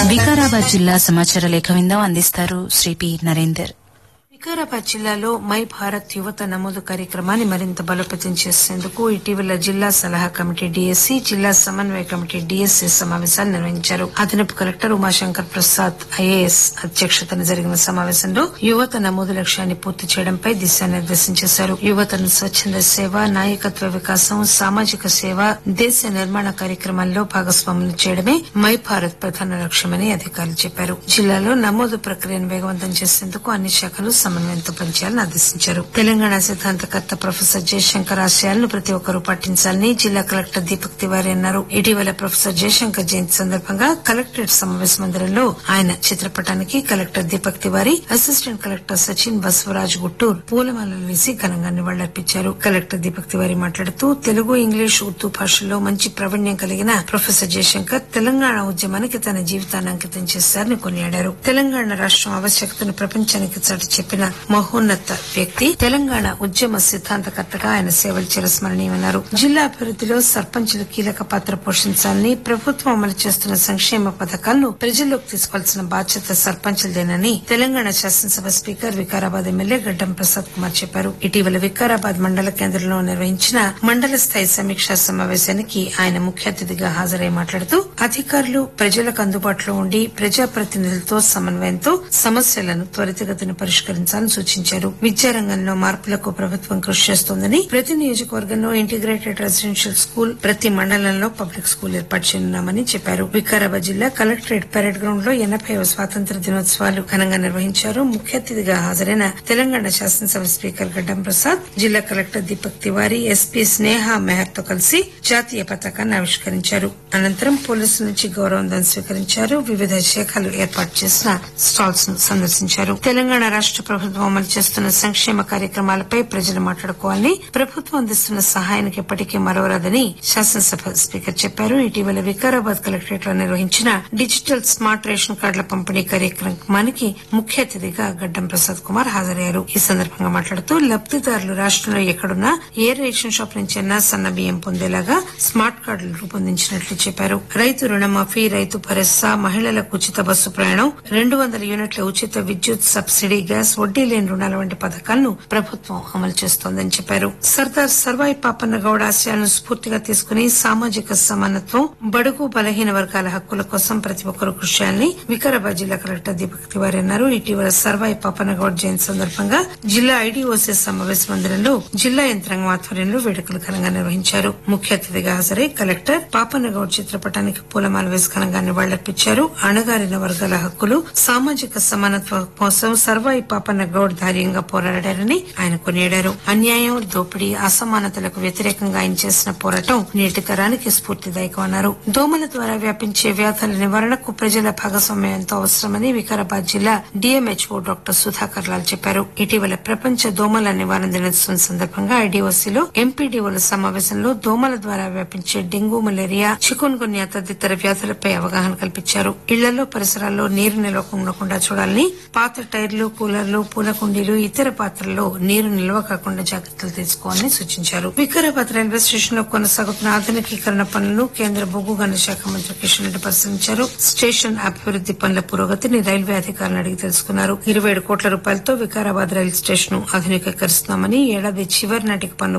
వికారాబాద్ జిల్లా సమాచార లేఖ విందాం అందిస్తారు శ్రీ పి నరేందర్ వికారాబాద్ జిల్లాలో మై భారత్ యువత నమోదు కార్యక్రమాన్ని మరింత బలోపేతం చేసేందుకు ఇటీవల జిల్లా సలహా కమిటీ డీఎస్సీ జిల్లా సమన్వయ కమిటీ డీఎస్సీ సమావేశాలు నిర్వహించారు అదనపు కలెక్టర్ ఉమాశంకర్ ప్రసాద్ ఐఏఎస్ అధ్యక్షతన జరిగిన సమావేశంలో యువత నమోదు లక్ష్యాన్ని పూర్తి చేయడంపై దిశానిర్దేశం చేశారు యువతను స్వచ్ఛంద సేవ నాయకత్వ వికాసం సామాజిక సేవ దేశ నిర్మాణ కార్యక్రమాల్లో భాగస్వాములు చేయడమే మై భారత్ ప్రధాన లక్ష్యమని అధికారులు చెప్పారు జిల్లాలో నమోదు ప్రక్రియను వేగవంతం చేసేందుకు అన్ని శాఖలు సమన్వయంతో పనిచేయాలని ఆదేశించారు తెలంగాణ సిద్ధాంతకర్త ప్రొఫెసర్ జయశంకర్ ఆశయాలను ప్రతి ఒక్కరూ పాటించాలని జిల్లా కలెక్టర్ దీపక్ తివారీ అన్నారు ఇటీవల ప్రొఫెసర్ జయశంకర్ జయంతి సందర్భంగా కలెక్టరేట్ సమావేశ మందిరంలో ఆయన చిత్రపటానికి collector Deepak Tiwari assistant collector Sachin Basavaraj Guttur పూలమాలలు వేసి ఘనంగా నివాళులర్పించారు కలెక్టర్ దీపక్ తివారీ మాట్లాడుతూ తెలుగు ఇంగ్లీష్ ఉర్దూ భాషల్లో మంచి ప్రావీణ్యం కలిగిన ప్రొఫెసర్ జయశంకర్ తెలంగాణ ఉద్యమానికి తన జీవితాన్ని అంకితం చేశారని కొనియాడారు తెలంగాణ రాష్ట్రం ఆవశ్యకతను ప్రపంచానికి చాటి చెప్పిన మహోన్నత వ్యక్తి తెలంగాణ ఉద్యమ సిద్ధాంతకర్తగా ఆయన సేవలు చిరస్మరణీయమన్నారు జిల్లా అభివృద్దిలో సర్పంచులు కీలక పాత్ర పోషించాలని ప్రభుత్వం అమలు చేస్తున్న సంక్షేమ పథకాలను ప్రజల్లోకి తీసుకోవాల్సిన బాధ్యత సర్పంచులదేనని తెలంగాణ శాసనసభ స్పీకర్ వికారాబాద్ ఎమ్మెల్యే గడ్డం ప్రసాద్ కుమార్ చెప్పారు ఇటీవల వికారాబాద్ మండల కేంద్రంలో నిర్వహించిన మండల స్థాయి సమీక్షా సమావేశానికి ఆయన ముఖ్య అతిథిగా హాజరై మాట్లాడుతూ అధికారులు ప్రజలకు అందుబాటులో ఉండి ప్రజాప్రతినిధులతో సమన్వయంతో సమస్యలను త్వరితగతిన పరిష్కరించాలని సూచించారు విద్యారంగంలో మార్పులకు ప్రభుత్వం కృషి చేస్తోందని ప్రతి నియోజకవర్గంలో ఇంటిగ్రేటెడ్ రెసిడెన్షియల్ స్కూల్ ప్రతి మండలంలో పబ్లిక్ స్కూల్ ఏర్పాటు చేయనున్నామని చెప్పారు వికారాబాద్ జిల్లా కలెక్టరేట్ పరేడ్ గ్రౌండ్ లో ఎనభై స్వాతంత్ర దినోత్సవాలు ఘనంగా నిర్వహించారు ముఖ్య అతిథిగా హాజరైన తెలంగాణ శాసనసభ స్పీకర్ గడ్డం ప్రసాద్ జిల్లా కలెక్టర్ దీపక్ తివారీ ఎస్పీ స్నేహ మెహర్ తో కలిసి జాతీయ పతాకాన్ని ఆవిష్కరించారు అనంతరం పోలీసుల నుంచి గౌరవందం స్వీకరించారు వివిధ శాఖలు ఏర్పాటు చేసిన స్టాల్స్ ను సందర్శించారు తెలంగాణ రాష్ట ప్రభుత్వం అమలు చేస్తున్న సంక్షేమ కార్యక్రమాలపై ప్రజలు మాట్లాడుకోవాలని ప్రభుత్వం అందిస్తున్న సహాయానికి ఎప్పటికీ మరవరాదని శాసనసభ స్పీకర్ చెప్పారు ఇటీవల వికారాబాద్ కలెక్టరేట్ లో నిర్వహించిన డిజిటల్ స్మార్ట్ రేషన్ కార్డుల పంపిణీ కార్యక్రమానికి ముఖ్య అతిథిగా గడ్డం ప్రసాద్ కుమార్ హాజరయ్యారు ఈ సందర్భంగా మాట్లాడుతూ లబ్దిదారులు రాష్టంలో ఎక్కడున్నా ఏ రేషన్ షాప్ నుంచైనా సన్న బియ్యం పొందేలాగా స్మార్ట్ కార్డులు రూపొందించినట్లు చెప్పారు రైతు రుణమాఫీ రైతు భరోసా మహిళలకు ఉచిత బస్సు ప్రయాణం రెండు వందల యూనిట్ల ఉచిత విద్యుత్ సబ్సిడీ గ్యాస్ వడ్డీ లేని రుణాల వంటి పథకాలను ప్రభుత్వం అమలు చేస్తోందని చెప్పారు సర్దార్ సర్వాయి పాపన్న గౌడ ఆశయాలను స్ఫూర్తిగా తీసుకుని సామాజిక సమానత్వం బడుగు బలహీన వర్గాల హక్కుల కోసం ప్రతి ఒక్కరూ కృషి చేయాలని వికారాబాద్ జిల్లా కలెక్టర్ దీపక్ తివారీ అన్నారు ఇటీవల సర్వాయి పాపన్న గౌడ్ జయంతి సందర్భంగా జిల్లా ఐడీఓసీ సమావేశ మందిరంలో జిల్లా యంత్రాంగం ఆధ్వర్యంలో వేడుకలు ఘనంగా నిర్వహించారు ముఖ్య అతిథిగా హాజరై కలెక్టర్ పాపన్న గౌడ్ చిత్రపటానికి పూలమాల వేసి ఘనంగా నివాళులర్పించారు అణగారిన వర్గాల హక్కులు సామాజిక సమానత్వం కోసం సర్వాయి పాపన్న గౌడ్ ధైర్యంగా పోరాడారని ఆయన కొనియాడారు అన్యాయం దోపిడీ అసమానతలకు వ్యతిరేకంగా ఆయన చేసిన పోరాటం నేటి తరానికి స్ఫూర్తిదాయకమన్నారు దోమల ద్వారా వ్యాపించే వ్యాధుల నివారణకు ప్రజల భాగస్వామ్యంతో అవసరమని వికారాబాద్ జిల్లా డిఎంహెచ్ఓ డాక్టర్ సుధాకర్ లాల్ చెప్పారు ఇటీవల ప్రపంచ దోమల నివారణ దినోత్సవం సందర్భంగా ఐడీఓసీలో ఎంపీడీఓల సమావేశంలో దోమల ద్వారా వ్యాపించే డెంగూ మలేరియా చికున్ గున్యా తదితర వ్యాధులపై అవగాహన కల్పించారు ఇళ్లలో పరిసరాల్లో నీరు నిలవకుండా చూడాలని పాత టైర్లు కూలర్లు పూల కుండీలు ఇతర పాత్రల్లో నీరు నిల్వ కాకుండా జాగ్రత్తలు తీసుకోవాలని సూచించారు వికారాబాద్ రైల్వే స్టేషన్ లో కొనసాగుతున్న ఆధునికీకరణ పనులను కేంద్ర బొగ్గు గనుల శాఖ మంత్రి కిషన్ రెడ్డి పరిశీలించారు స్టేషన్ అభివృద్ది పనుల పురోగతిని రైల్వే అధికారులను అడిగి తెలుసుకున్నారు ఇరవై ఏడు కోట్ల రూపాయలతో వికారాబాద్ రైలు స్టేషన్ ను ఆధునికీకరిస్తున్నామని ఏడాది చివరి నాటికి పనులు